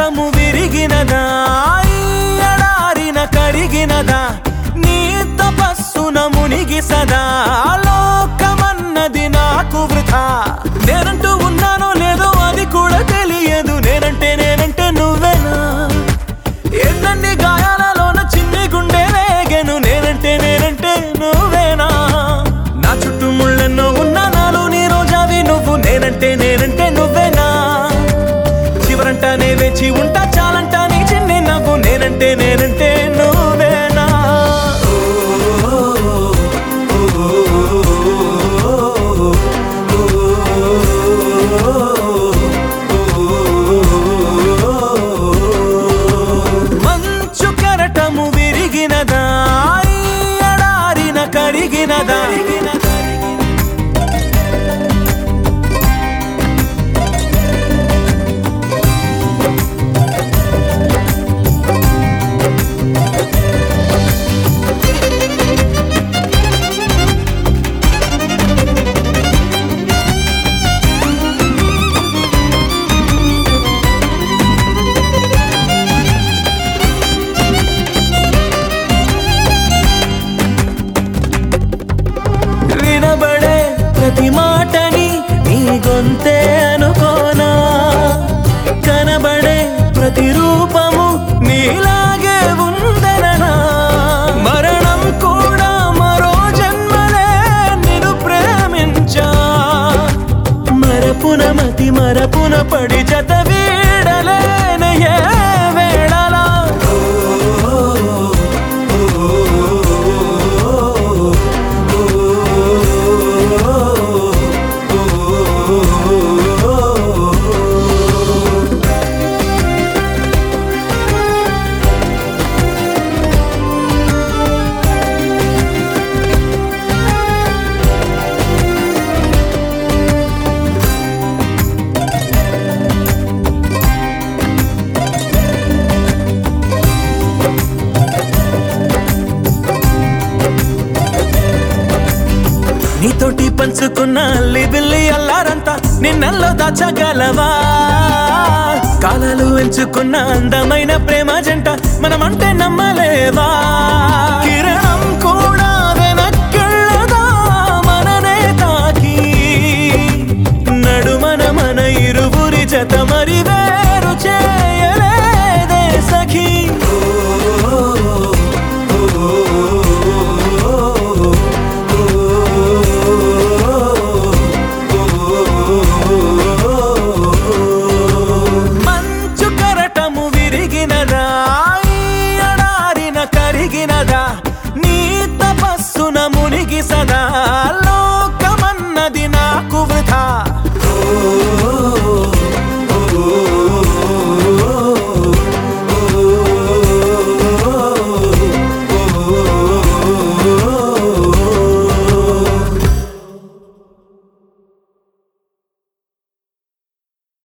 కెరటము విరిగినదా ఈ ఎడారిన కరిగినదా నీ తపస్సున మునిగి సదా లోకమన్నది నాకు వృథా నేనంటూ ఉన్నానో లేదో అది కూడా తెలియదు నేనంటే నేనంటే నువ్వేనా ఎన్నన్ని గాయాలలోన చిన్ని గుండె రేగెను నేనంటే నేనంటే నువ్వేనా నా చుట్టూ ముళ్ళెన్నో ఉన్నా నాలో నీ రోజావి నువ్వు నేనంటే నేనంటే నువ్వేనా చివరంటానే వేచి ఉంటా చాలంటా నీ చిన్ని నవ్వు నేనంటే నేనంటే నువ్వేనా మంచు కెరటము విరిగినదా ఈ ఎడారిన కరిగినదా వినబడే ప్రతి మాటని నీ గొంతే అనుకోనా కనబడే ప్రతి రూపము నీలాగే ఉందననా మరణం కూడా మరో జన్మలే నిన్ను ప్రేమించా మరపున మతి మరపున పడి జత వీడలేన ఏ వేళలా నీతోటి పంచుకున్న అల్లి బిల్లి అల్లారంతా నిన్నల్లో దాచగలవా కాలాలు ఎంచుకున్న అందమైన ప్రేమ జంట మనమంటే నమ్మలేవా